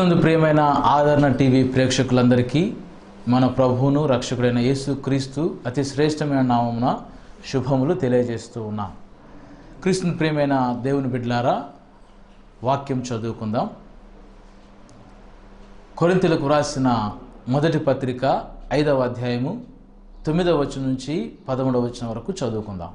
క్రీస్తునందు ప్రియమైన ఆదరణ టీవీ ప్రేక్షకులందరికీ మన ప్రభువును రక్షకుడైన యేసు క్రీస్తు అతి శ్రేష్టమైన నామమున శుభములు తెలియజేస్తూ ఉన్నాం క్రీస్తుని ప్రియమైన దేవుని బిడ్డలారా వాక్యం చదువుకుందాం కొరింతలకు వ్రాసిన మొదటి పత్రిక ఐదవ అధ్యాయము తొమ్మిదవ వచనం నుంచి పదమూడవ వచనం వరకు చదువుకుందాం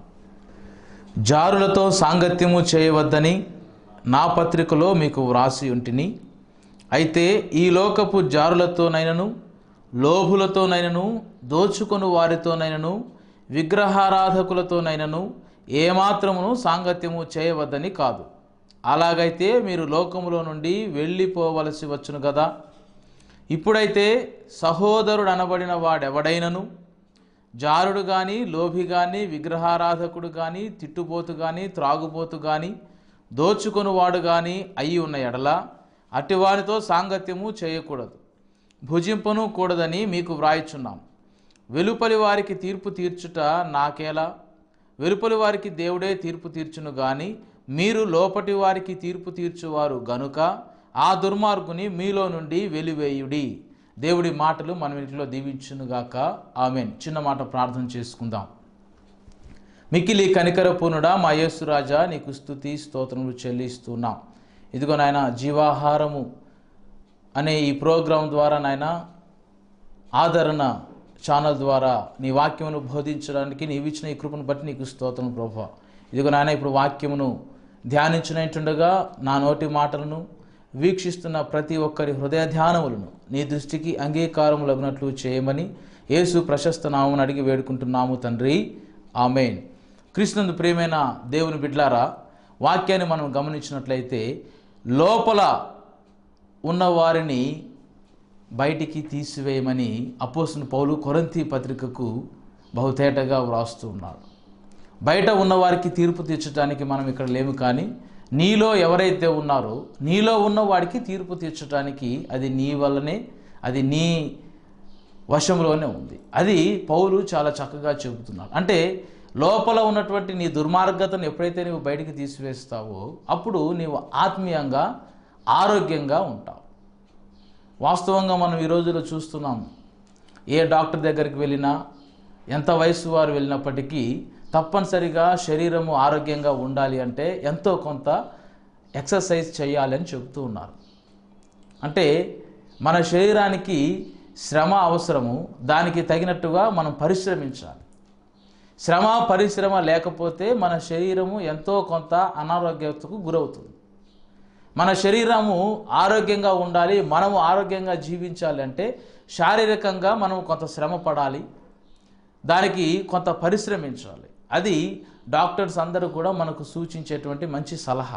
జారులతో సాంగత్యము చేయవద్దని నా పత్రికలో మీకు వ్రాసి ఉంటిని అయితే ఈ లోకపు జారులతోనైనను లోభులతోనైనను దోచుకొని వారితోనైనను విగ్రహారాధకులతోనైనను ఏమాత్రమును సాంగత్యము చేయవద్దని కాదు అలాగైతే మీరు లోకములో నుండి వెళ్ళిపోవలసి వచ్చును కదా ఇప్పుడైతే సహోదరుడు అనబడిన వాడెవడైనను జారుడు కానీ లోభి కానీ విగ్రహారాధకుడు కానీ తిట్టుబోతు కానీ త్రాగుబోతు కానీ దోచుకొనువాడు కానీ అయి ఉన్న ఎడల అటివారితో సాంగత్యము చేయకూడదు భుజింపను కూడదని మీకు వ్రాయిచున్నాం వెలుపలి వారికి తీర్పు తీర్చుట నాకేలా వెలుపలి వారికి దేవుడే తీర్పు తీర్చును గాని మీరు లోపటి వారికి తీర్పు తీర్చువారు గనుక ఆ దుర్మార్గుని మీలో నుండి వెలివేయుడి దేవుడి మాటలు మన ఇంట్లో దీవించునుగాక ఆమెన్ చిన్న మాట ప్రార్థన చేసుకుందాం మికిలి కనికరపూర్ణుడా మా యేసురాజా నీకు స్థుతి స్తోత్రములు చెల్లిస్తున్నాం ఇదిగో నాయన జీవాహారము అనే ఈ ప్రోగ్రాం ద్వారా నాయన ఆదరణ ఛానల్ ద్వారా నీ వాక్యమును బోధించడానికి నీవు ఇచ్చిన ఈ కృపను బట్టి నీకు స్తోత్రం ప్రభా ఇదిగో నాయన ఇప్పుడు వాక్యమును ధ్యానించినట్టుండగా నా నోటి మాటలను వీక్షిస్తున్న ప్రతి ఒక్కరి హృదయ ధ్యానములను నీ దృష్టికి అంగీకారములగినట్లు చేయమని యేసు ప్రశస్త నామని అడిగి వేడుకుంటున్నాము తండ్రి ఆమెన్ కృష్ణందు ప్రియమైన దేవుని బిడ్లారా వాక్యాన్ని మనం గమనించినట్లయితే లోపల ఉన్న వారిని బయటికి తీసివేయమని అపోసిన పౌలు కొరంతి పత్రికకు బహుతేటగా వ్రాస్తూ ఉన్నాడు బయట ఉన్నవారికి తీర్పు తీర్చడానికి మనం ఇక్కడ లేము కానీ నీలో ఎవరైతే ఉన్నారో నీలో ఉన్న వాడికి తీర్పు తీర్చడానికి అది నీ వల్లనే అది నీ వశంలోనే ఉంది అది పౌలు చాలా చక్కగా చెబుతున్నాడు అంటే లోపల ఉన్నటువంటి నీ దుర్మార్గతను ఎప్పుడైతే నీవు బయటికి తీసివేస్తావో అప్పుడు నీవు ఆత్మీయంగా ఆరోగ్యంగా ఉంటావు వాస్తవంగా మనం ఈ రోజుల్లో చూస్తున్నాం ఏ డాక్టర్ దగ్గరికి వెళ్ళినా ఎంత వయసు వారు వెళ్ళినప్పటికీ తప్పనిసరిగా శరీరము ఆరోగ్యంగా ఉండాలి అంటే ఎంతో కొంత ఎక్సర్సైజ్ చేయాలి అని చెబుతూ ఉన్నారు అంటే మన శరీరానికి శ్రమ అవసరము దానికి తగినట్టుగా మనం పరిశ్రమించాలి శ్రమ పరిశ్రమ లేకపోతే మన శరీరము ఎంతో కొంత అనారోగ్యతకు గురవుతుంది మన శరీరము ఆరోగ్యంగా ఉండాలి మనము ఆరోగ్యంగా జీవించాలి అంటే శారీరకంగా మనం కొంత శ్రమ పడాలి దానికి కొంత పరిశ్రమించాలి అది డాక్టర్స్ అందరూ కూడా మనకు సూచించేటువంటి మంచి సలహా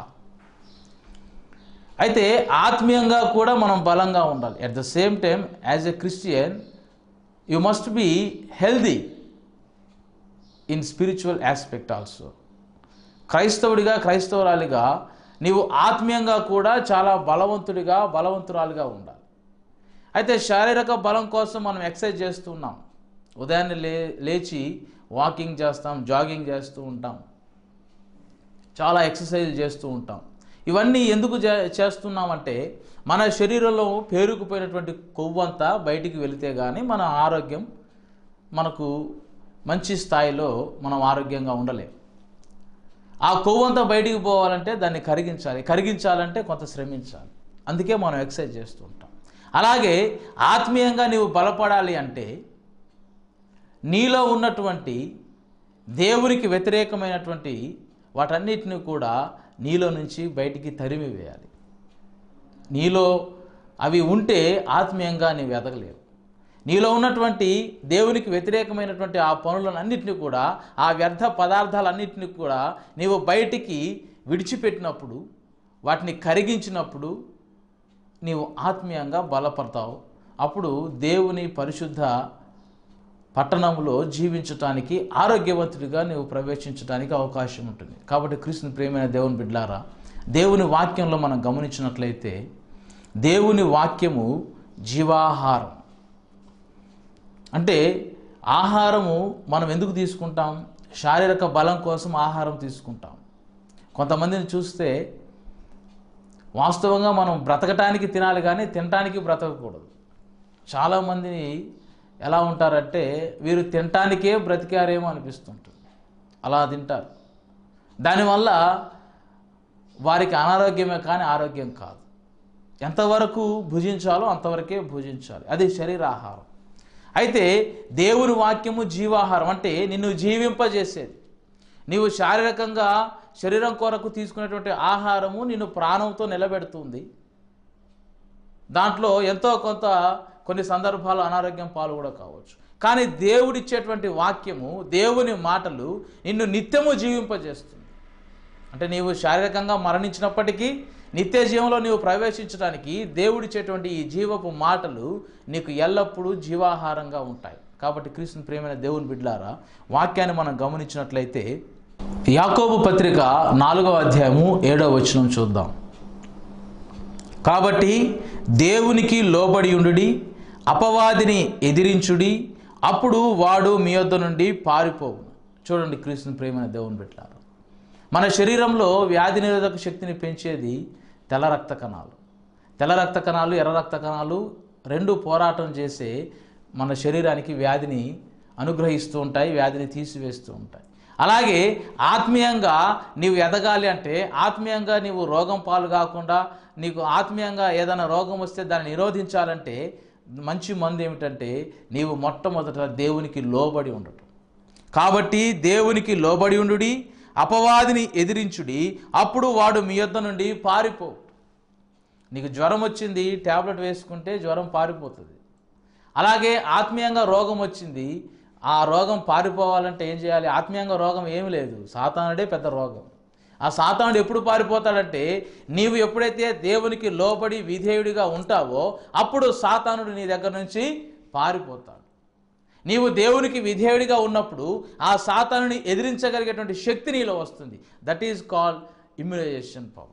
అయితే ఆత్మీయంగా కూడా మనం బలంగా ఉండాలి at the same time as a Christian you must be healthy in spiritual aspect also క్రైస్తవుడిగా క్రైస్తవురాలిగా నీవు ఆత్మీయంగా కూడా చాలా బలవంతుడిగా బలవంతురాలుగా ఉండాలి అయితే శారీరక బలం కోసం మనం ఎక్సర్సైజ్ చేస్తున్నాం ఉదయాన్నే లే లేచి వాకింగ్ చేస్తాం జాగింగ్ చేస్తూ ఉంటాం చాలా ఎక్సర్సైజ్ చేస్తూ ఉంటాం ఇవన్నీ ఎందుకు చే- చేస్తున్నామంటే మన శరీరంలో పేరుకుపోయినటువంటి కొవ్వంతా బయటికి వెళితే కానీ మన ఆరోగ్యం మనకు మంచి స్థాయిలో మనం ఆరోగ్యంగా ఉండలేం ఆ కొవ్వంతా బయటికి పోవాలంటే దాన్ని కరిగించాలి కరిగించాలంటే కొంత శ్రమించాలి అందుకే మనం ఎక్సర్సైజ్ చేస్తూ ఉంటాం అలాగే ఆత్మీయంగా నీవు బలపడాలి అంటే నీలో ఉన్నటువంటి దేవునికి వ్యతిరేకమైనటువంటి వాటన్నిటిని కూడా నీలో నుంచి బయటికి తరిమి వేయాలి నీలో అవి ఉంటే ఆత్మీయంగా నీవు ఎదగలేవు నీలో ఉన్నటువంటి దేవునికి వ్యతిరేకమైనటువంటి ఆ పనులన్నింటినీ కూడా ఆ వ్యర్థ పదార్థాలన్నింటినీ కూడా నీవు బయటికి విడిచిపెట్టినప్పుడు వాటిని కరిగించినప్పుడు నీవు ఆత్మీయంగా బలపడతావు అప్పుడు దేవుని పరిశుద్ధ పట్టణంలో జీవించటానికి ఆరోగ్యవంతుడిగా నీవు ప్రవేశించడానికి అవకాశం ఉంటుంది కాబట్టి కృష్ణ ప్రేమైన దేవుని బిడ్లారా దేవుని వాక్యంలో మనం గమనించినట్లయితే దేవుని వాక్యము జీవాహారం అంటే ఆహారము మనం ఎందుకు తీసుకుంటాం శారీరక బలం కోసం ఆహారం తీసుకుంటాం కొంతమందిని చూస్తే వాస్తవంగా మనం బ్రతకటానికి తినాలి కానీ తినటానికి బ్రతకకూడదు చాలామంది ఎలా ఉంటారంటే వీరు తినటానికే బ్రతికారేమో అనిపిస్తుంటుంది అలా తింటారు దానివల్ల వారికి అనారోగ్యమే కానీ ఆరోగ్యం కాదు ఎంతవరకు భుజించాలో అంతవరకే భుజించాలి అది శరీరాహారం అయితే దేవుని వాక్యము జీవాహారం అంటే నిన్ను జీవింపజేసేది నీవు శారీరకంగా శరీరం కొరకు తీసుకునేటువంటి ఆహారము నిన్ను ప్రాణంతో నిలబెడుతుంది దాంట్లో ఎంతో కొంత కొన్ని సందర్భాలు అనారోగ్యం పాలు కూడా కావచ్చు కానీ దేవుడిచ్చేటువంటి వాక్యము దేవుని మాటలు నిన్ను నిత్యము జీవింపజేస్తుంది అంటే నీవు శారీరకంగా మరణించినప్పటికీ నిత్య జీవంలో నీవు ప్రవేశించడానికి దేవుడిచ్చేటువంటి ఈ జీవపు మాటలు నీకు ఎల్లప్పుడూ జీవాహారంగా ఉంటాయి కాబట్టి క్రీస్తు ప్రేమైన దేవుని బిడ్లారా వాక్యాన్ని మనం గమనించినట్లయితే యాకోబు పత్రిక నాలుగవ అధ్యాయము ఏడవ వచనం చూద్దాం కాబట్టి దేవునికి లోబడి ఉండుడి అపవాదిని ఎదిరించుడి అప్పుడు వాడు మీ యొద్ద నుండి పారిపోవును చూడండి క్రీస్తుని ప్రేమైన దేవుని పెట్టారు మన శరీరంలో వ్యాధి నిరోధక శక్తిని పెంచేది తెల్ల రక్త కణాలు తెల్ల రక్త కణాలు ఎర్ర రక్త కణాలు రెండు పోరాటం చేసే మన శరీరానికి వ్యాధిని అనుగ్రహిస్తూ ఉంటాయి వ్యాధిని తీసివేస్తూ ఉంటాయి అలాగే ఆత్మీయంగా నీవు ఎదగాలి అంటే ఆత్మీయంగా నీవు రోగం పాలు కాకుండా నీకు ఆత్మీయంగా ఏదైనా రోగం వస్తే దాన్ని నిరోధించాలంటే మంచి మందు ఏమిటంటే నీవు మొట్టమొదట దేవునికి లోబడి ఉండటం కాబట్టి దేవునికి లోబడి ఉండుడి అపవాదిని ఎదిరించుడి అప్పుడు వాడు మీ యొద్ద నుండి పారిపో నీకు జ్వరం వచ్చింది ట్యాబ్లెట్ వేసుకుంటే జ్వరం పారిపోతుంది అలాగే ఆత్మీయంగా రోగం వచ్చింది ఆ రోగం పారిపోవాలంటే ఏం చేయాలి ఆత్మీయంగా రోగం ఏమి లేదు సాతానుడే పెద్ద రోగం ఆ సాతానుడు ఎప్పుడు పారిపోతాడంటే నీవు ఎప్పుడైతే దేవునికి లోబడి విధేయుడిగా ఉంటావో అప్పుడు సాతానుడు నీ దగ్గర నుంచి పారిపోతాడు నీవు దేవునికి విధేయుడిగా ఉన్నప్పుడు ఆ సాతానుని ఎదిరించగలిగేటువంటి శక్తి నీలో వస్తుంది that is called immunization power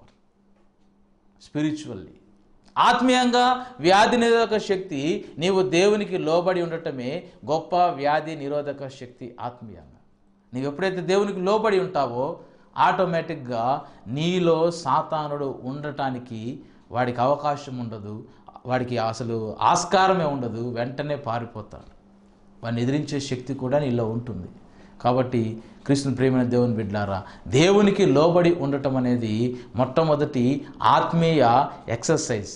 spiritually ఆత్మీయంగా వ్యాధి నిరోధక శక్తి నీవు దేవునికి లోబడి ఉండటమే గొప్ప వ్యాధి నిరోధక శక్తి ఆత్మీయంగా నీవు ఎప్పుడైతే దేవునికి లోబడి ఉంటావో ఆటోమేటిక్గా నీలో సాతానుడు ఉండటానికి వాడికి అవకాశం ఉండదు వాడికి అసలు ఆస్కారమే ఉండదు వెంటనే పారిపోతాడు వాడిని ఎదిరించే శక్తి కూడా నీలో ఉంటుంది కాబట్టి కృష్ణుని ప్రేమైన దేవుని బిడ్డారా దేవునికి లోబడి ఉండటం అనేది మొట్టమొదటి ఆత్మీయ ఎక్సర్సైజ్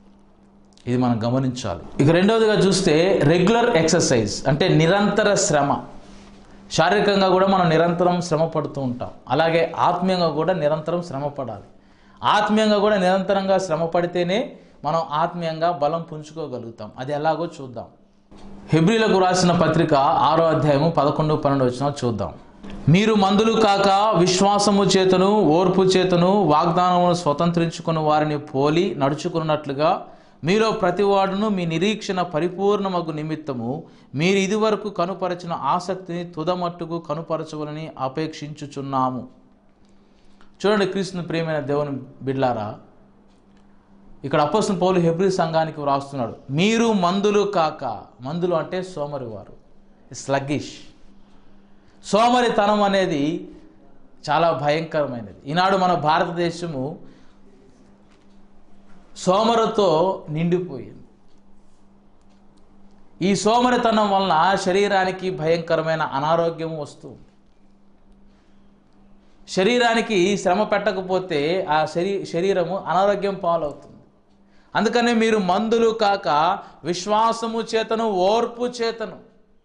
ఇది మనం గమనించాలి ఇక రెండవదిగా చూస్తే రెగ్యులర్ ఎక్సర్సైజ్ అంటే నిరంతర శ్రమ శారీరకంగా కూడా మనం నిరంతరం శ్రమ పడుతూ ఉంటాం అలాగే ఆత్మీయంగా కూడా నిరంతరం శ్రమ పడాలి ఆత్మీయంగా కూడా నిరంతరంగా శ్రమ పడితేనే మనం ఆత్మీయంగా బలం పుంజుకోగలుగుతాం అది ఎలాగో చూద్దాం హెబ్రిలకు రాసిన పత్రిక ఆరో అధ్యాయము పదకొండు పన్నెండు వచ్చిన చూద్దాం మీరు మందులు కాక విశ్వాసము చేతను ఓర్పు చేతను వాగ్దానమును స్వతంత్రించుకున్న వారిని పోలి నడుచుకున్నట్లుగా మీలో ప్రతివాడును మీ నిరీక్షణ పరిపూర్ణమగు నిమిత్తము మీరు ఇదివరకు కనుపరచిన ఆసక్తిని తుదమట్టుకు కనుపరచవలని అపేక్షించుచున్నాము చూడండి క్రీస్తుని ప్రియమైన దేవుని బిడ్లారా ఇక్కడ అప్పసిన పౌలు హెబ్రి సంఘానికి వ్రాస్తున్నాడు మీరు మందులు కాక మందులు అంటే సోమరివారు స్లగ్గిష్ సోమరితనం అనేది చాలా భయంకరమైనది ఈనాడు మన భారతదేశము సోమరుతో నిండిపోయింది ఈ సోమరితనం వలన శరీరానికి భయంకరమైన అనారోగ్యం వస్తుంది శరీరానికి శ్రమ పెట్టకపోతే ఆ శరీ శరీరము అనారోగ్యం పాలవుతుంది అందుకనే మీరు మందులు కాక విశ్వాసము చేతను ఓర్పు చేతను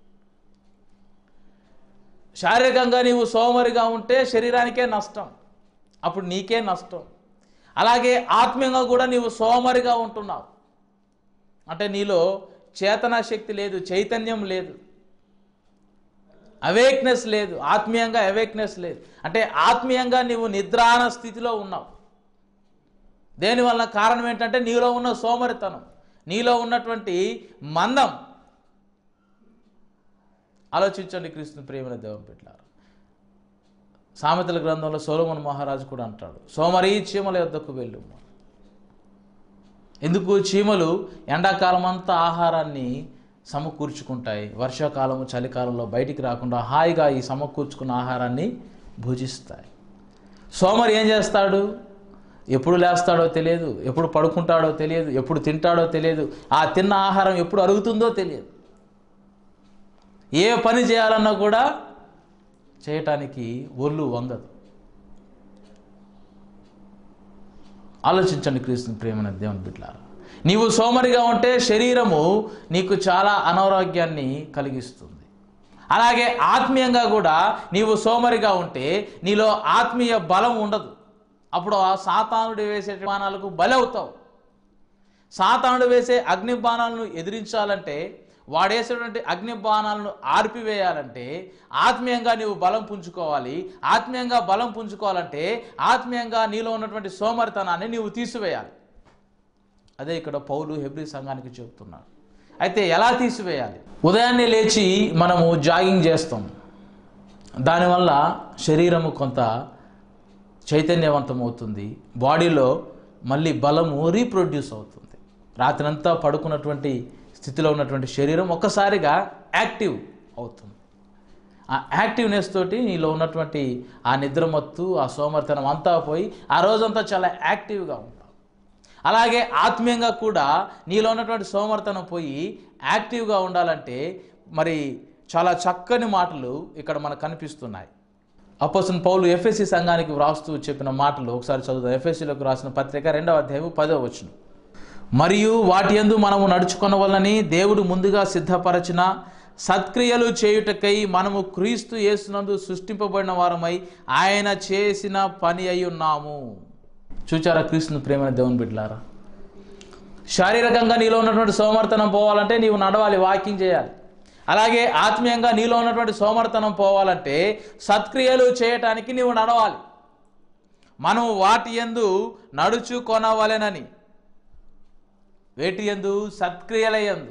శారీరకంగా నీవు సోమరిగా ఉంటే శరీరానికే నష్టం అప్పుడు నీకే నష్టం అలాగే ఆత్మీయంగా కూడా నీవు సోమరిగా ఉంటున్నావు అంటే నీలో చేతనా శక్తి లేదు చైతన్యం లేదు అవేక్నెస్ లేదు ఆత్మీయంగా అవేక్నెస్ లేదు అంటే ఆత్మీయంగా నీవు నిద్రాణ స్థితిలో ఉన్నావు దేనివల్ల కారణం ఏంటంటే నీలో ఉన్న సోమరితనం నీలో ఉన్నటువంటి మందం ఆలోచించండి క్రీస్తు ప్రేమల దేవం పెట్టారు సామెతల గ్రంథంలో సోలోమన్ మహారాజు కూడా అంటాడు సోమరి చీమల యొద్దకు వెళ్ళు ఎందుకు చీమలు ఎండాకాలం అంతా ఆహారాన్ని సమకూర్చుకుంటాయి వర్షాకాలము చలికాలంలో బయటికి రాకుండా హాయిగా ఈ సమకూర్చుకున్న ఆహారాన్ని భుజిస్తాయి సోమరి ఏం చేస్తాడు ఎప్పుడు లేస్తాడో తెలియదు ఎప్పుడు పడుకుంటాడో తెలియదు ఎప్పుడు తింటాడో తెలియదు ఆ తిన్న ఆహారం ఎప్పుడు అరుగుతుందో తెలియదు ఏ పని చేయాలన్నా కూడా చేయటానికి ఒళ్ళు వంగదు ఆలోచించండి క్రీస్తుని ప్రేమన దేవుని బిడ్డలారా నీవు సోమరిగా ఉంటే శరీరము నీకు చాలా అనారోగ్యాన్ని కలిగిస్తుంది అలాగే ఆత్మీయంగా కూడా నీవు సోమరిగా ఉంటే నీలో ఆత్మీయ బలం ఉండదు అప్పుడు ఆ సాతానుడు వేసే బాణాలకు బలవుతావు సాతానుడు వేసే అగ్ని బాణాలను ఎదిరించాలంటే వాడేసేటువంటి అగ్ని బాణాలను ఆర్పివేయాలంటే ఆత్మీయంగా నీవు బలం పుంజుకోవాలి ఆత్మీయంగా బలం పుంజుకోవాలంటే ఆత్మీయంగా నీలో ఉన్నటువంటి సోమరితనాన్ని నీవు తీసివేయాలి అదే ఇక్కడ పౌలు హెబ్రి సంఘానికి చెబుతున్నాడు అయితే ఎలా తీసివేయాలి ఉదయాన్నే లేచి మనము జాగింగ్ చేస్తాం దానివల్ల శరీరము కొంత చైతన్యవంతం అవుతుంది బాడీలో మళ్ళీ బలము రీప్రొడ్యూస్ అవుతుంది రాత్రంతా పడుకున్నటువంటి స్థితిలో ఉన్నటువంటి శరీరం ఒక్కసారిగా యాక్టివ్ అవుతుంది ఆ యాక్టివ్నెస్ తోటి నీలో ఉన్నటువంటి ఆ నిద్రమత్తు ఆ సోమర్తనం అంతా పోయి ఆ రోజంతా చాలా యాక్టివ్గా ఉంటాం అలాగే ఆత్మీయంగా కూడా నీలో ఉన్నటువంటి సోమర్తనం పోయి యాక్టివ్గా ఉండాలంటే మరి చాలా చక్కని మాటలు ఇక్కడ మనకు కనిపిస్తున్నాయి అపోసన్ పౌలు ఎఫ్ఎస్సి సంఘానికి వ్రాస్తూ చెప్పిన మాటలు ఒకసారి చదువుతాం ఎఫ్ఎస్సిలోకి రాసిన పత్రిక రెండవ అధ్యాయం పదో వచనం మరియు వాటి యందు మనము నడుచుకొనవలని దేవుడు ముందుగా సిద్ధపరచిన సత్క్రియలు చేయుటకై మనము క్రీస్తు యేసునందు సృష్టింపబడిన వారమై ఆయన చేసిన పని అయి ఉన్నాము చూచారా క్రీస్తుని ప్రేమైన దేవుని బిడ్డలారా శారీరకంగా నీలో ఉన్నటువంటి సోమర్తనం పోవాలంటే నీవు నడవాలి వాకింగ్ చేయాలి అలాగే ఆత్మీయంగా నీలో ఉన్నటువంటి సోమర్తనం పోవాలంటే సత్క్రియలు చేయటానికి నీవు నడవాలి మనం వాటి ఎందు నడుచుకొనవలెనని వేటి ఎందు సత్క్రియల యందు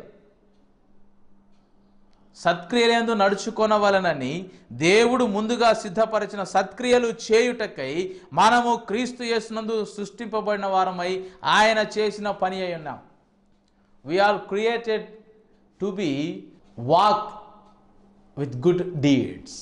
సత్క్రియలందు నడుచుకొనవలనని దేవుడు ముందుగా సిద్ధపరిచిన సత్క్రియలు చేయుటకై మనము క్రీస్తు యేసునందు సృష్టింపబడిన వారమై ఆయన చేసిన పని అయి ఉన్నాం we are created to be walk with good deeds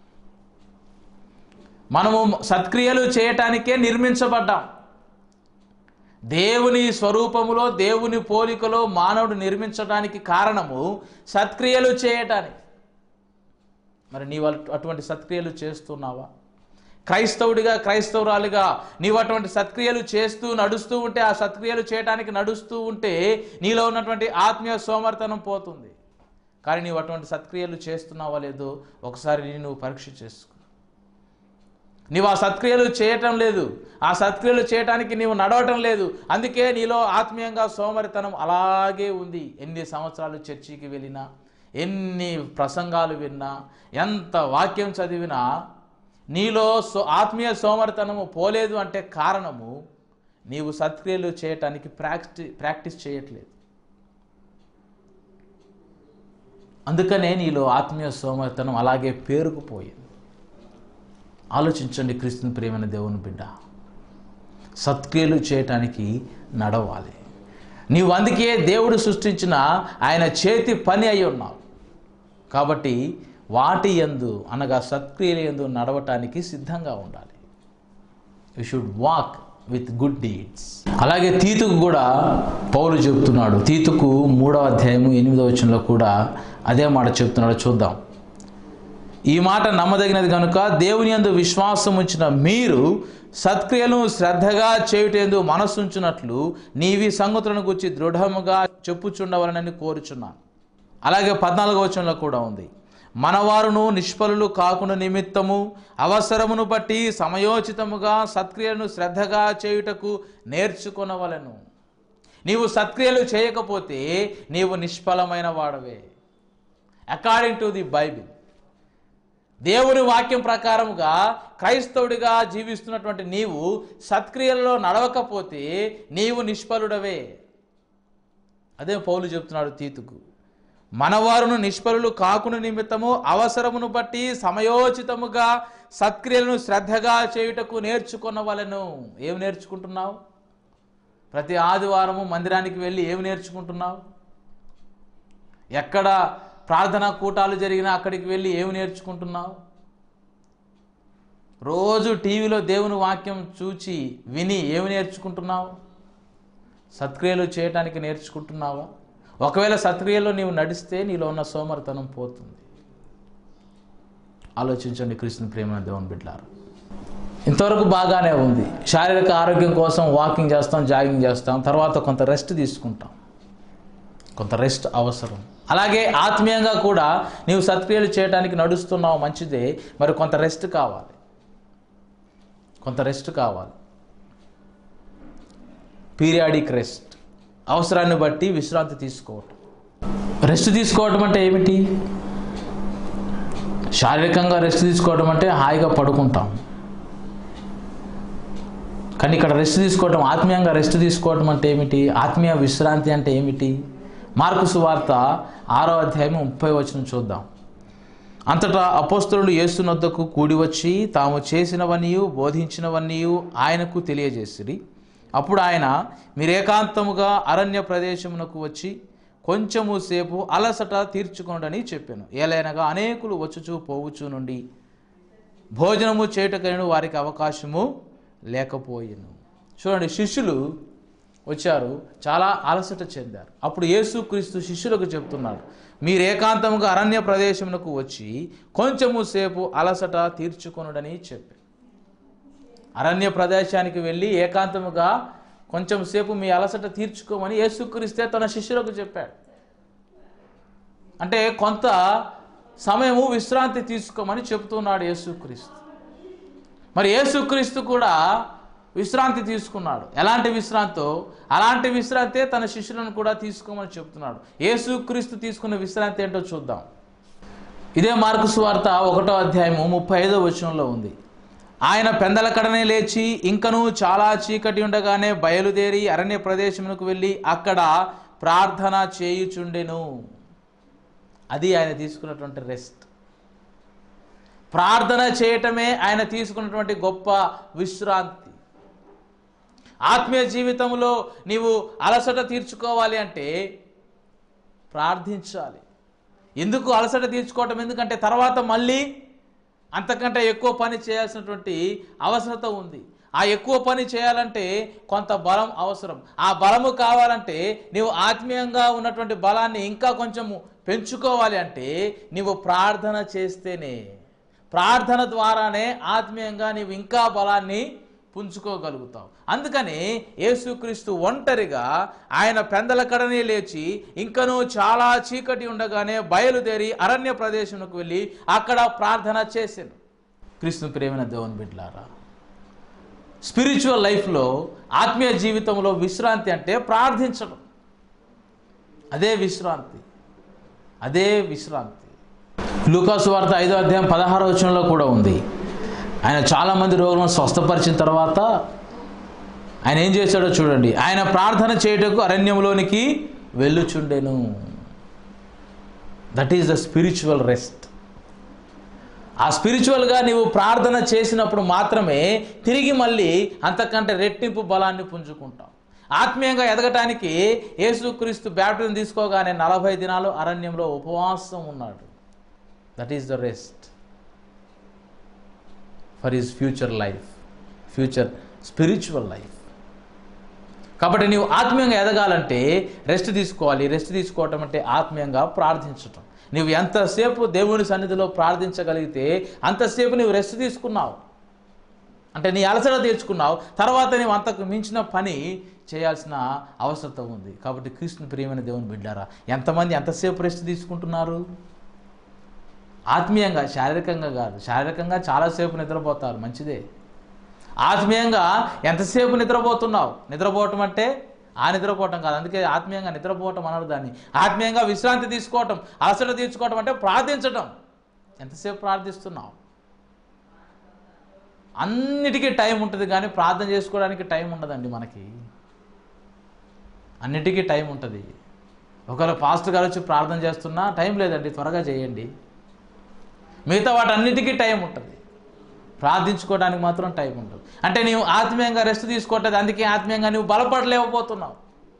మనము సత్క్రియలు చేయటానికే నిర్మించబడ్డాం దేవుని స్వరూపములో దేవుని పోలికలో మానవుడు నిర్మించడానికి కారణము సత్క్రియలు చేయటానికి మరి నీవు అటు- అటువంటి సత్క్రియలు చేస్తున్నావా క్రైస్తవుడిగా క్రైస్తవురాలిగా నీవు అటువంటి సత్క్రియలు చేస్తూ నడుస్తూ ఉంటే ఆ సత్క్రియలు చేయడానికి నడుస్తూ ఉంటే నీలో ఉన్నటువంటి ఆత్మీయ సోమర్తనం పోతుంది కానీ నీవు అటువంటి సత్క్రియలు చేస్తున్నావా లేదో ఒకసారి నేను నువ్వు పరీక్ష చేసుకో నీవు ఆ సత్క్రియలు చేయటం లేదు ఆ సత్క్రియలు చేయటానికి నీవు నడవటం లేదు అందుకే నీలో ఆత్మీయంగా సోమరితనం అలాగే ఉంది ఎన్ని సంవత్సరాలు చర్చికి వెళ్ళినా ఎన్ని ప్రసంగాలు విన్నా ఎంత వాక్యం చదివినా నీలో సో ఆత్మీయ సోమరితనము పోలేదు అంటే కారణము నీవు సత్క్రియలు చేయటానికి ప్రాక్టి ప్రాక్టీస్ చేయట్లేదు అందుకనే నీలో ఆత్మీయ సోమరితనం అలాగే పేరుకుపోయింది ఆలోచించండి క్రీస్తుని ప్రేమైన దేవుని బిడ్డ సత్క్రియలు చేయటానికి నడవాలి నీవు అందుకే దేవుడు సృష్టించిన ఆయన చేతి పని అయి ఉన్నావు కాబట్టి వాటి యందు అనగా సత్క్రియల యందు నడవటానికి సిద్ధంగా ఉండాలి you should walk with good deeds అలాగే తీతుకు కూడా పౌలు చెబుతున్నాడు తీతుకు మూడవ అధ్యాయము ఎనిమిదవ వచనంలో కూడా అదే మాట చెప్తున్నాడు చూద్దాం ఈ మాట నమ్మదగినది కనుక దేవుని యందు విశ్వాసం ఉంచిన మీరు సత్క్రియలను శ్రద్ధగా చేయుటేందు మనస్సుంచున్నట్లు నీవి సంగతులను గురించి దృఢముగా చెప్పుచుండవలనని కోరుచున్నాను అలాగే పద్నాలుగో వచనంలో కూడా ఉంది మనవారును నిష్ఫలులు కాకుండా నిమిత్తము అవసరమును బట్టి సమయోచితముగా సత్క్రియలను శ్రద్ధగా చేయుటకు నేర్చుకొనవలెను నీవు సత్క్రియలు చేయకపోతే నీవు నిష్ఫలమైన వాడవే అకార్డింగ్ టు ది బైబిల్ దేవుని వాక్యం ప్రకారముగా క్రైస్తవుడిగా జీవిస్తున్నటువంటి నీవు సత్క్రియలలో నడవకపోతే నీవు నిష్ఫలుడవే అదే పౌలు చెప్తున్నాడు తీతుకు మనవారును నిష్ఫలులు కాకుని నిమిత్తము అవసరమును బట్టి సమయోచితముగా సత్క్రియలను శ్రద్ధగా చేయుటకు నేర్చుకున్నవలను ఏం నేర్చుకుంటున్నావు ప్రతి ఆదివారము మందిరానికి వెళ్ళి ఏమి నేర్చుకుంటున్నావు ఎక్కడ ప్రార్థనా కూటాలు జరిగినా అక్కడికి వెళ్ళి ఏమి నేర్చుకుంటున్నావు రోజు టీవీలో దేవుని వాక్యం చూచి విని ఏమి నేర్చుకుంటున్నావు సత్క్రియలు చేయటానికి నేర్చుకుంటున్నావా ఒకవేళ సత్క్రియలో నీవు నడిస్తే నీలో ఉన్న సోమరితనం పోతుంది ఆలోచించండి కృష్ణ ప్రేమ దేవుని బిడ్డారు ఇంతవరకు బాగానే ఉంది శారీరక ఆరోగ్యం కోసం వాకింగ్ చేస్తాం జాగింగ్ చేస్తాం తర్వాత కొంత రెస్ట్ తీసుకుంటాం కొంత రెస్ట్ అవసరం అలాగే ఆత్మీయంగా కూడా నీవు సత్క్రియలు చేయడానికి నడుస్తున్నావు మంచిదే మరి కొంత రెస్ట్ కావాలి కొంత రెస్ట్ కావాలి పీరియాడిక్ రెస్ట్ అవసరాన్ని బట్టి విశ్రాంతి తీసుకోవటం రెస్ట్ తీసుకోవటం అంటే ఏమిటి శారీరకంగా రెస్ట్ తీసుకోవడం అంటే హాయిగా పడుకుంటాం కానీ ఇక్కడ రెస్ట్ తీసుకోవటం ఆత్మీయంగా రెస్ట్ తీసుకోవటం అంటే ఏమిటి ఆత్మీయ విశ్రాంతి అంటే ఏమిటి మార్కు సువార్త ఆరో అధ్యాయం ముప్పై వచనం చూద్దాం అంతటా అపోస్తలుడు యేసునొద్దకు కూడి వచ్చి తాము చేసినవనియు బోధించినవనియు ఆయనకు తెలియజేసిరి అప్పుడు ఆయన మీరు ఏకాంతముగా అరణ్య ప్రదేశమునకు వచ్చి కొంచెము సేపు అలసట తీర్చుకోండని చెప్పాను ఏలైనగా అనేకులు వచ్చుచూ పోవుచూ నుండి భోజనము చేయుటకైన వారికి అవకాశము లేకపోయెను చూడండి శిష్యులు వచ్చారు చాలా అలసట చెందారు అప్పుడు యేసుక్రీస్తు శిష్యులకు చెప్తున్నాడు మీరు ఏకాంతముగా అరణ్య ప్రదేశమునకు వచ్చి కొంచెము సేపు అలసట తీర్చుకొనుడని చెప్పారు అరణ్య ప్రదేశానికి వెళ్ళి ఏకాంతముగా కొంచెం సేపు మీ అలసట తీర్చుకోమని యేసుక్రీస్తే తన శిష్యులకు చెప్పాడు అంటే కొంత సమయము విశ్రాంతి తీసుకోమని చెబుతున్నాడు యేసుక్రీస్తు మరి యేసుక్రీస్తు కూడా విశ్రాంతి తీసుకున్నాడు ఎలాంటి విశ్రాంతో అలాంటి విశ్రాంతే తన శిష్యులను కూడా తీసుకోమని చెప్తున్నాడు యేసుక్రీస్తు తీసుకున్న విశ్రాంతి ఏంటో చూద్దాం ఇదే మార్కు సువార్త ఒకటో అధ్యాయము ముప్పై ఐదో వచనంలో ఉంది ఆయన పెందల కడనే లేచి ఇంకనూ చాలా చీకటి ఉండగానే బయలుదేరి అరణ్య ప్రదేశమునకు వెళ్ళి అక్కడ ప్రార్థన చేయుచుండెను అది ఆయన తీసుకున్నటువంటి రెస్ట్ ప్రార్థన చేయటమే ఆయన తీసుకున్నటువంటి గొప్ప విశ్రాంతి ఆత్మీయ జీవితంలో నీవు అలసట తీర్చుకోవాలి అంటే ప్రార్థించాలి ఎందుకు అలసట తీర్చుకోవటం ఎందుకంటే తర్వాత మళ్ళీ అంతకంటే ఎక్కువ పని చేయాల్సినటువంటి అవసరత ఉంది ఆ ఎక్కువ పని చేయాలంటే కొంత బలం అవసరం ఆ బలము కావాలంటే నీవు ఆత్మీయంగా ఉన్నటువంటి బలాన్ని ఇంకా కొంచెము పెంచుకోవాలి అంటే నీవు ప్రార్థన చేస్తేనే ప్రార్థన ద్వారానే ఆత్మీయంగా నీవు ఇంకా బలాన్ని పుంజుకోగలుగుతావు అందుకని యేసుక్రీస్తు ఒంటరిగా ఆయన పెందల కడనే లేచి ఇంకనూ చాలా చీకటి ఉండగానే బయలుదేరి అరణ్య ప్రదేశంలోకి వెళ్ళి అక్కడ ప్రార్థన చేశాను క్రీస్తు ప్రేమైన దేవుని బిడ్లారా స్పిరిచువల్ లైఫ్లో ఆత్మీయ జీవితంలో విశ్రాంతి అంటే ప్రార్థించడం అదే విశ్రాంతి అదే విశ్రాంతి లూకాసు వార్త ఐదో అధ్యాయం పదహారో వచనంలో కూడా ఉంది ఆయన చాలామంది రోగులను స్వస్థపరిచిన తర్వాత ఆయన ఏం చేశాడో చూడండి ఆయన ప్రార్థన చేయుటకు అరణ్యంలోనికి వెళ్ళుచుండెను that is the spiritual rest ఆ స్పిరిచువల్గా నీవు ప్రార్థన చేసినప్పుడు మాత్రమే తిరిగి మళ్ళీ అంతకంటే రెట్టింపు బలాన్ని పుంజుకుంటావు ఆత్మీయంగా ఎదగటానికి యేసుక్రీస్తు బ్యాప్టిజం తీసుకోగానే నలభై దినాలు అరణ్యంలో ఉపవాసం ఉన్నాడు that is the rest for his future life future spiritual life కాబట్టి నీవు ఆత్మీయంగా ఎదగాలంటే రెస్ట్ తీసుకోవాలి రెస్ట్ తీసుకోవటం అంటే ఆత్మీయంగా ప్రార్థించటం నువ్వు ఎంతసేపు దేవుని సన్నిధిలో ప్రార్థించగలిగితే అంతసేపు నువ్వు రెస్ట్ తీసుకున్నావు అంటే నీ అలసట తీర్చుకున్నావు తర్వాత నీవు అంతకు మించిన పని చేయాల్సిన అవసరత ఉంది కాబట్టి కృష్ణ ప్రియమైన దేవుని బిడ్డారా ఎంతమంది ఎంతసేపు రెస్ట్ తీసుకుంటున్నారు ఆత్మీయంగా శారీరకంగా కాదు శారీరకంగా చాలాసేపు నిద్రపోతారు మంచిదే ఆత్మీయంగా ఎంతసేపు నిద్రపోతున్నావు నిద్రపోవటం అంటే ఆ నిద్రపోవటం కాదు అందుకే ఆత్మీయంగా నిద్రపోవటం అనరు దాన్ని ఆత్మీయంగా విశ్రాంతి తీసుకోవటం అలసట తీర్చుకోవటం అంటే ప్రార్థించటం ఎంతసేపు ప్రార్థిస్తున్నావు అన్నిటికీ టైం ఉంటుంది కానీ ప్రార్థన చేసుకోవడానికి టైం ఉండదండి మనకి అన్నిటికీ టైం ఉంటుంది ఒకవేళ పాస్టర్ గారు వచ్చి ప్రార్థన చేస్తున్నా టైం లేదండి త్వరగా చేయండి మిగతా వాటన్నిటికీ టైం ఉంటుంది ప్రార్థించుకోవడానికి మాత్రం టైం ఉండదు అంటే నీవు ఆత్మీయంగా రెస్ట్ తీసుకోవట్లేదు అందుకే ఆత్మీయంగా నువ్వు బలపడలేకపోతున్నావు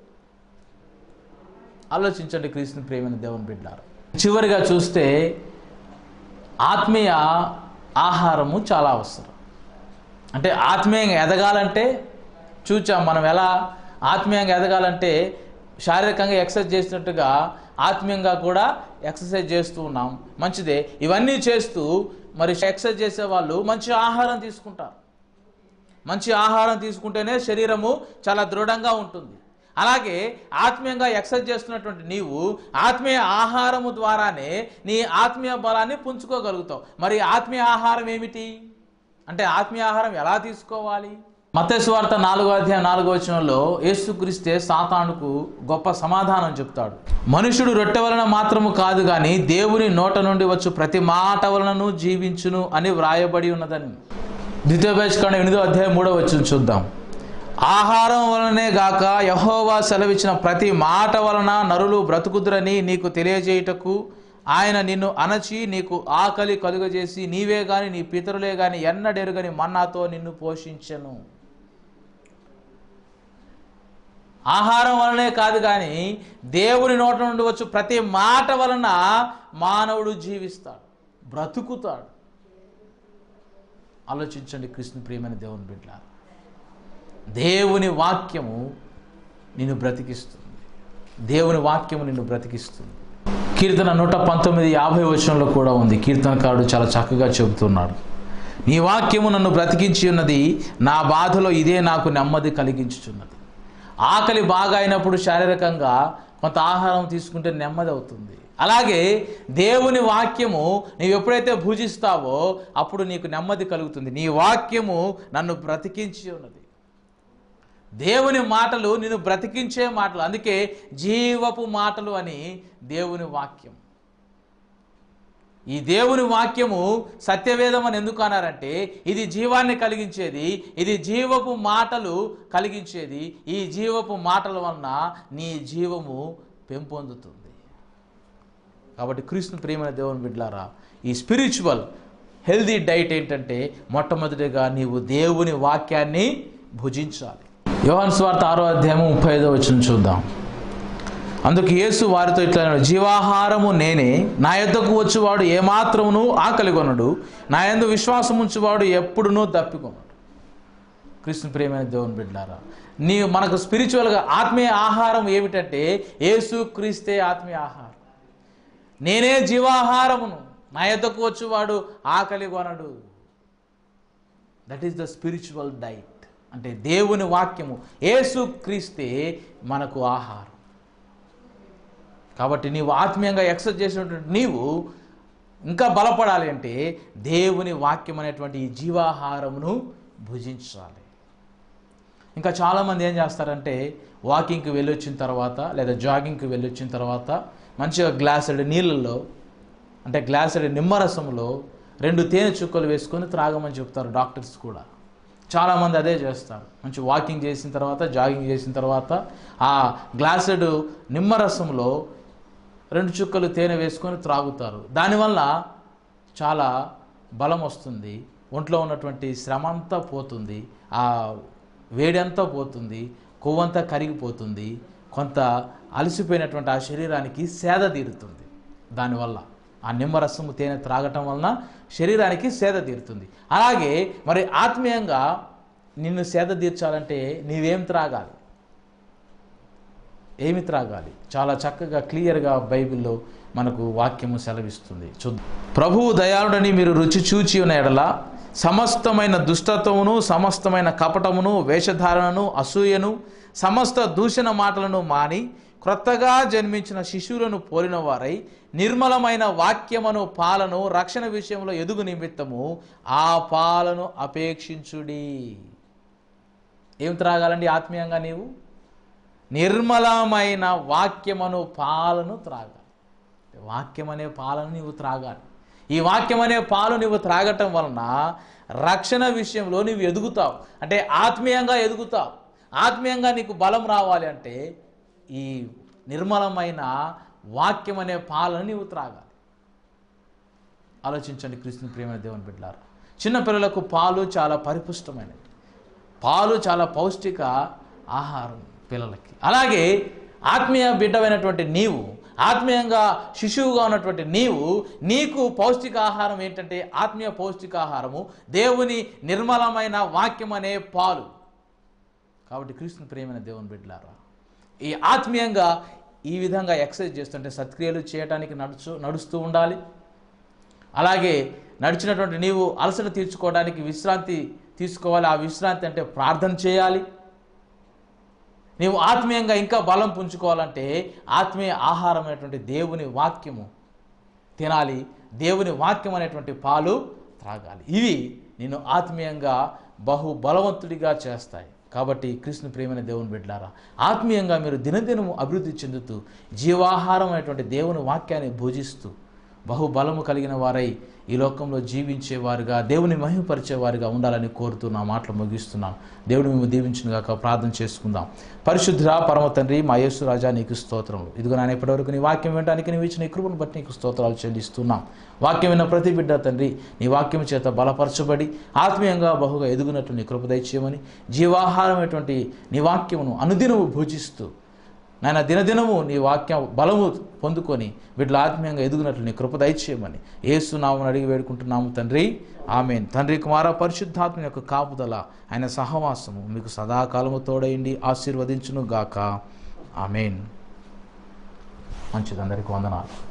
ఆలోచించండి క్రీస్తుని ప్రేమైన దేవుని బిడ్డారు చివరిగా చూస్తే ఆత్మీయ ఆహారము చాలా అవసరం అంటే ఆత్మీయంగా ఎదగాలంటే చూచాం మనం ఎలా ఆత్మీయంగా ఎదగాలంటే శారీరకంగా ఎక్సర్సైజ్ చేసినట్టుగా ఆత్మీయంగా కూడా ఎక్సర్సైజ్ చేస్తూ ఉన్నాం మంచిదే ఇవన్నీ చేస్తూ మరి ఎక్సర్సైజ్ చేసే వాళ్ళు మంచి ఆహారం తీసుకుంటారు మంచి ఆహారం తీసుకుంటేనే శరీరము చాలా దృఢంగా ఉంటుంది అలాగే ఆత్మీయంగా ఎక్సర్సైజ్ చేస్తున్నటువంటి నీవు ఆత్మీయ ఆహారము ద్వారానే నీ ఆత్మీయ బలాన్ని పుంజుకోగలుగుతావు మరి ఆత్మీయ ఆహారం ఏమిటి అంటే ఆత్మీయ ఆహారం ఎలా తీసుకోవాలి మతేశ్వార్త నాలుగో అధ్యాయం నాలుగో వచనంలో యేసుక్రీస్తే సాతానుకు గొప్ప సమాధానం చెప్తాడు మనుషుడు రొట్టె వలన మాత్రము కాదు కానీ దేవుని నోట నుండి వచ్చు ప్రతి మాట వలనను జీవించును అని వ్రాయబడి ఉన్నదని ద్వితీయోపేక్షకాండ ఎనిమిదో అధ్యాయం మూడో వచ్చిన చూద్దాం ఆహారం వలనే గాక యహోవా సెలవిచ్చిన ప్రతి మాట వలన నరులు బ్రతుకుదురని నీకు తెలియజేయుటకు ఆయన నిన్ను అణచి నీకు ఆకలి కలుగజేసి నీవే గాని నీ పితరులే గాని ఎన్నడెరుగని మన్నాతో నిన్ను పోషించెను ఆహారం వలనే కాదు కానీ దేవుని నోట నుండి వచ్చు ప్రతి మాట వలన మానవుడు జీవిస్తాడు బ్రతుకుతాడు ఆలోచించండి కృష్ణ ప్రియమైన దేవుని బిడ్డ దేవుని వాక్యము నిన్ను బ్రతికిస్తుంది దేవుని వాక్యము నిన్ను బ్రతికిస్తుంది కీర్తన నూట పంతొమ్మిది యాభై వచనంలో కూడా ఉంది కీర్తనకారుడు చాలా చక్కగా చెబుతున్నాడు నీ వాక్యము నన్ను బ్రతికించి ఉన్నది నా బాధలో ఇదే నాకు నెమ్మది కలిగించుచున్నది ఆకలి బాగా అయినప్పుడు శారీరకంగా కొంత ఆహారం తీసుకుంటే నెమ్మది అవుతుంది అలాగే దేవుని వాక్యము నీవు ఎప్పుడైతే భుజిస్తావో అప్పుడు నీకు నెమ్మది కలుగుతుంది నీ వాక్యము నన్ను బ్రతికించి ఉన్నది దేవుని మాటలు నిన్ను బ్రతికించే మాటలు అందుకే జీవపు మాటలు అని దేవుని వాక్యం ఈ దేవుని వాక్యము సత్యవేదం అని ఎందుకు అన్నారంటే ఇది జీవాన్ని కలిగించేది ఇది జీవపు మాటలు కలిగించేది ఈ జీవపు మాటల వలన నీ జీవము పెంపొందుతుంది కాబట్టి కృష్ణ ప్రేమైన దేవుని బిడ్లారా ఈ స్పిరిచువల్ హెల్దీ డైట్ ఏంటంటే మొట్టమొదటిగా నీవు దేవుని వాక్యాన్ని భుజించాలి యోహాన్ స్వార్థ ఆరో అధ్యాయము ముప్పై ఐదో వచ్చిన చూద్దాం అందుకు యేసు వారితో ఇట్లా అన్నాడు, జీవాహారము నేనే నా యొద్దకు వచ్చేవాడు ఏమాత్రమును ఆకలి కొనడు నా యందు విశ్వాసం ఉంచువాడు ఎప్పుడునూ దప్పికొనడు కృష్ణ ప్రేమైన దేవుని బిడ్డారా నీ మనకు స్పిరిచువల్గా ఆత్మీయ ఆహారం ఏమిటంటే యేసు క్రీస్తే ఆత్మీయ ఆహారం నేనే జీవాహారమును నా యొద్దకు వచ్చేవాడు ఆకలి కొనడు that is the spiritual diet అంటే దేవుని వాక్యము యేసు క్రీస్తే మనకు ఆహారం కాబట్టి నీవు ఆత్మీయంగా ఎక్సర్సైజ్ చేసినటువంటి నీవు ఇంకా బలపడాలి అంటే దేవుని వాక్యం అనేటువంటి ఈ జీవాహారమును భుజించాలి ఇంకా చాలామంది ఏం చేస్తారంటే వాకింగ్కి వెళ్ళొచ్చిన తర్వాత లేదా జాగింగ్కి వెళ్ళొచ్చిన తర్వాత మంచిగా గ్లాసుడు నీళ్ళల్లో అంటే గ్లాసుడు నిమ్మరసంలో రెండు తేనె చుక్కలు వేసుకొని త్రాగమని చెప్తారు డాక్టర్స్ కూడా చాలామంది అదే చేస్తారు మంచి వాకింగ్ చేసిన తర్వాత జాగింగ్ చేసిన తర్వాత ఆ గ్లాసుడు నిమ్మరసంలో రెండు చుక్కలు తేనె వేసుకొని త్రాగుతారు దానివల్ల చాలా బలం వస్తుంది ఒంట్లో ఉన్నటువంటి శ్రమ అంతా పోతుంది ఆ వేడంతా పోతుంది కొవ్వంతా కరిగిపోతుంది కొంత అలసిపోయినటువంటి ఆ శరీరానికి సేద తీరుతుంది దానివల్ల ఆ నిమ్మరసము తేనె త్రాగటం వలన శరీరానికి సేద తీరుతుంది అలాగే మరి ఆత్మీయంగా నిన్ను సేద తీర్చాలంటే నీవేం త్రాగాలి ఏమి త్రాగాలి చాలా చక్కగా క్లియర్గా బైబిల్లో మనకు వాక్యము సెలవిస్తుంది చూద్దాం ప్రభువు దయాళుడని మీరు రుచి చూచి ఉన్న ఎడల సమస్తమైన దుష్టత్వమును సమస్తమైన కపటమును వేషధారణను అసూయను సమస్త దూషణ మాటలను మాని క్రొత్తగా జన్మించిన శిశువులను పోలిన వారై నిర్మలమైన వాక్యమును పాలను రక్షణ విషయంలో ఎదుగు నిమిత్తము ఆ పాలను అపేక్షించుడి ఏం త్రాగాలండి ఆత్మీయంగా నీవు నిర్మలమైన వాక్యమను పాలను త్రాగాలి వాక్యం అనే పాలను నీవు త్రాగాలి ఈ వాక్యం అనే పాలు నీవు త్రాగటం వలన రక్షణ విషయంలో నీవు ఎదుగుతావు అంటే ఆత్మీయంగా ఎదుగుతావు ఆత్మీయంగా నీకు బలం రావాలి అంటే ఈ నిర్మలమైన వాక్యం అనే పాలను నీవు త్రాగాలి ఆలోచించండి కృష్ణ ప్రేమ దేవుని బిడ్డారు చిన్నపిల్లలకు పాలు చాలా పరిపుష్టమైనవి పాలు చాలా పౌష్టిక ఆహారం పిల్లలకి అలాగే ఆత్మీయ బిడ్డమైనటువంటి నీవు ఆత్మీయంగా శిశువుగా ఉన్నటువంటి నీవు నీకు పౌష్టికాహారం ఏంటంటే ఆత్మీయ పౌష్టికాహారము దేవుని నిర్మలమైన వాక్యం అనే పాలు కాబట్టి క్రీస్తుని ప్రేమైన దేవుని బిడ్డలారా ఈ ఆత్మీయంగా ఈ విధంగా ఎక్సర్సైజ్ చేస్తుంటే సత్క్రియలు చేయడానికి నడుచు నడుస్తూ ఉండాలి అలాగే నడిచినటువంటి నీవు అలసట తీర్చుకోవడానికి విశ్రాంతి తీసుకోవాలి ఆ విశ్రాంతి అంటే ప్రార్థన చేయాలి నీవు ఆత్మీయంగా ఇంకా బలం పుంజుకోవాలంటే ఆత్మీయ ఆహారం అనేటువంటి దేవుని వాక్యము తినాలి దేవుని వాక్యం అనేటువంటి పాలు త్రాగాలి ఇవి నిన్ను ఆత్మీయంగా బహు బలవంతుడిగా చేస్తాయి కాబట్టి కృష్ణ ప్రేమైన దేవుని బిడ్డారా ఆత్మీయంగా మీరు దినదినము అభివృద్ధి చెందుతూ జీవాహారం అనేటువంటి దేవుని వాక్యాన్ని భుజిస్తూ బహుబలము కలిగిన వారై ఈ లోకంలో జీవించేవారుగా దేవుని మహిమపరిచేవారుగా ఉండాలని కోరుతూ నా మాటలు ముగిస్తున్నాను దేవుడు మేము దీవించినగాక ప్రార్థన చేసుకుందాం పరిశుద్ధ పరమ తండ్రి మా యేసు రాజా నీకు స్తోత్రములు ఇదిగో నేను ఇప్పటివరకు నీ వాక్యం వినడానికి నీవు ఇచ్చిన ఈ కృపను బట్టి నీకు స్తోత్రాలు చెల్లిస్తున్నాం వాక్యం విన్న ప్రతి బిడ్డ తండ్రి నీ వాక్యం చేత బలపరచబడి ఆత్మీయంగా బహుగా ఎదుగునట్టు నీ కృప దయచేయమని జీవాహారమైనటువంటి నీ వాక్యమును అనుదినము భుజిస్తూ నాయన దినదినము నీ వాక్య బలము పొందుకొని వీటిలో ఆత్మీయంగా ఎదుగునట్లు నీ కృప దయచేయమని ఏసునామని అడిగి వేడుకుంటున్నాము తండ్రి ఆమెన్ తండ్రి కుమార పరిశుద్ధాత్మ యొక్క కాపుదల ఆయన సహవాసము మీకు సదాకాలము తోడైండి ఆశీర్వదించును గాక ఆమెన్ మంచిది అందరికీ వందనాలు